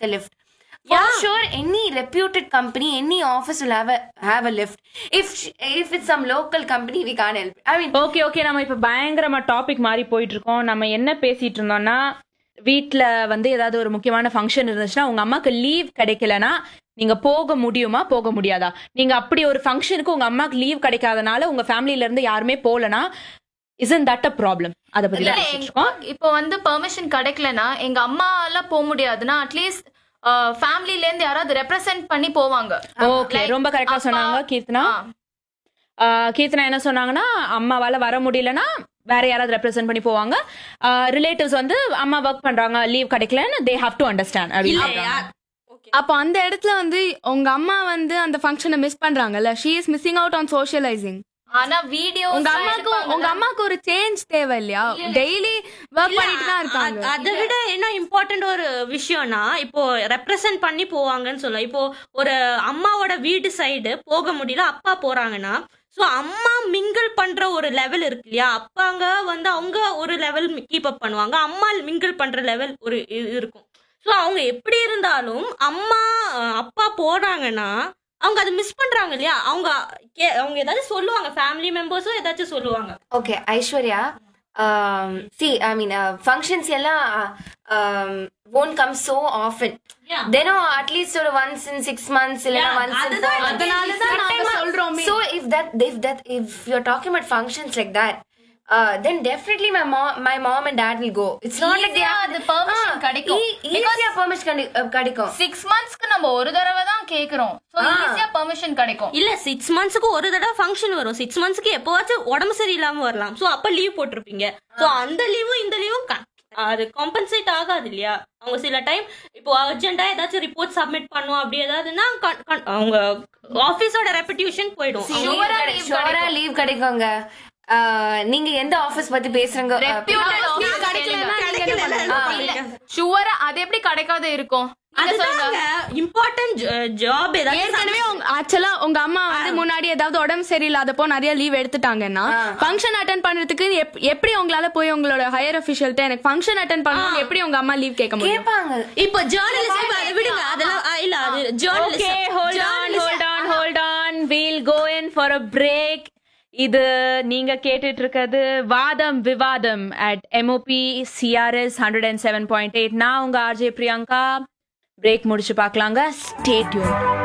a lift. For sure, any reputed company, any office will have a have a lift. If sh- if it's some local company, we can't help. it. I mean, okay okay நம்ம இப்ப பயங்கரமா topic மாறி போயிட்டு இருக்கோம் நம்ம என்ன பேசிட்டு இருந்தோம்னா வீட்ல வந்து ஏதாவது ஒரு முக்கியமான ஃபங்க்ஷன் இருந்துச்சுன்னா உங்க அம்மாக்கு லீவ் கிடைக்கலனா நீங்க போக முடியுமா போக முடியாதா நீங்க அப்படி ஒரு ஃபங்க்ஷனுக்கு உங்க அம்மாக்கு லீவ் கிடைக்காதனால உங்க ஃபேமிலில இருந்து யாருமே போலனா இசன் தட் அ ப்ராப்ளம் அத பத்தி இல்ல, தான் எங்க- பேசிட்டு இருக்கோம் இப்போ வந்து பெர்மிஷன் கிடைக்கலனா எங்க அம்மா எல்லாம் போக முடியாதுன்னா அட்லீஸ்ட் ஃபேமிலில இருந்து யாராவது ரெப்ரசென்ட் பண்ணி போவாங்க ஓகே Like, ரொம்ப கரெக்டா அப்பா- சொன்னாங்க கீர்த்தனா ஆ. ஆஹ் கீர்த்தனா என்ன சொன்னாங்கன்னா அம்மாவால வர முடியலனா வேற யாராவது ரெப்ரசென்ட் பண்ணி போவாங்க ரிலேட்டிவ்ஸ் வந்து அம்மா ஒர்க் பண்றாங்க லீவ் கிடைக்கலன்னு தே ஹாவ் டு அண்டர்ஸ்டாண்ட் அப்படின்னு அப்போ அந்த இடத்துல வந்து உங்க அம்மா வந்து அந்த ஃபங்க்ஷனை மிஸ் பண்றாங்கல்ல she is missing out on socialising ஆனா வீடியோ உங்க அம்மாக்கு உங்க அம்மாக்கு ஒரு சேஞ்ச் தேவை இல்லையா டெய்லி ஒர்க் பண்ணிட்டு தான் இருக்காங்க அ- அதை விட என்ன இம்பார்ட்டன்ட் ஒரு விஷயம்னா இப்போ ரெப்ரசன்ட் பண்ணி போவாங்கன்னு சொல்லலாம் இப்போ ஒரு அம்மாவோட வீடு சைடு போக முடியல அப்பா போறாங்கன்னா ஸோ அம்மா மிங்கிள் பண்ற ஒரு லெவல் இருக்கு இல்லையா அப்பாங்க வந்து அவங்க ஒரு லெவல் கீப் அப் பண்ணுவாங்க அம்மா மிங்கிள் பண்ற லெவல் ஒரு இது இருக்கும் ஸோ அவங்க எப்படி இருந்தாலும் அம்மா அஹ், அப்பா போறாங்கன்னா அவங்க அதை மிஸ் பண்றாங்க இல்லையா அவங்க கே- அவங்க ஏதாவது சொல்லுவாங்க ஃபேமிலி மெம்பர்ஸும் ஏதாச்சும் சொல்லுவாங்க okay, Aishwarya. Um, see, I mean, uh, functions yella uh, um, won't come so often. Yeah. Then, uh, at least or once in six months, இல்லைன்னா Yeah, once in அதுதான் four months. அதனாலதான் நாங்க சொல்றோமே So if that if that if you're talking about functions like that, uh, then definitely my mom my mom and dad will go. It's not like they Easy-ஆ have அது permission கிடைக்கும். ஈஸியா permission கிடைக்கும் six மந்த்ஸ்க்கு நம்ம ஒரு தடவை தான் கேக்குறோம் சோ ஈஸியா பெர்மிஷன் கிடைக்கும் இல்ல சிக்ஸ் மந்த்ஸ்க்கு ஒரு தடவை ஃபங்க்ஷன் வரும் சிக்ஸ் மந்த்ஸ்க்கு எப்போவாச்சும் உடம்பு சரியில்லாம வரலாம் சோ அப்ப லீவ் போட்டிருப்பீங்க சோ அந்த லீவும் இந்த லீவும் அது காம்பன்சேட் ஆகாது இல்லையா அவங்க சில டைம் இப்போ அர்ஜென்ட்டா ஏதாச்சும் ரிப்போர்ட் சப்மிட் பண்ணும் அப்படி ஏதாவதுன்னா con- con- அவங்க ஆபீஸோட ரெப்புடேஷன் போயிடும் அவங்க- ஷோரா லீவ் கிடைக்குங்க Uh, நீங்க எந்த ஆபீஸ் பத்தி பேசுறீங்க Uh, ஷுவரா அது எப்படி கிடைக்காத இருக்கும் நீங்க சொல்லுங்க அதுதாங்க இம்பார்ட்டன்ட் ஜாப் ஏதாச்சும் ஏற்கனவே ஆக்சுவலா உங்க அம்மா வந்து முன்னாடி ஏதாவது உடம்பு சரியில்லாதப்போ நிறைய லீவ் எடுத்துட்டாங்கன்னா ஃபங்க்ஷன் அட்டன் பண்றதுக்கு எப்- எப்படி உங்களால போய் உங்களோட ஹையர் அபிஷியல்ட்ட எனக்கு ஃபங்க்ஷன் அட்டன் பண்ணணும் எப்படி உங்க அம்மா லீவ் கேட்க முடியும் கேட்பாங்க இப்போ ஜேர்னலிஸ்ட் அதை விடுங்க அதெல்லாம் ஆ, இல்ல அது okay journalist hold on hold on hold on we'll go in for a break இது நீங்க கேட்டுட்டு இருக்கிறது வாதம் விவாதம் at MOP CRS hundred and seven point eight நான் உங்க ஆர்ஜே பிரியங்கா பிரேக் முடிச்சு பார்க்கலாங்க ஸ்டேட்யூன்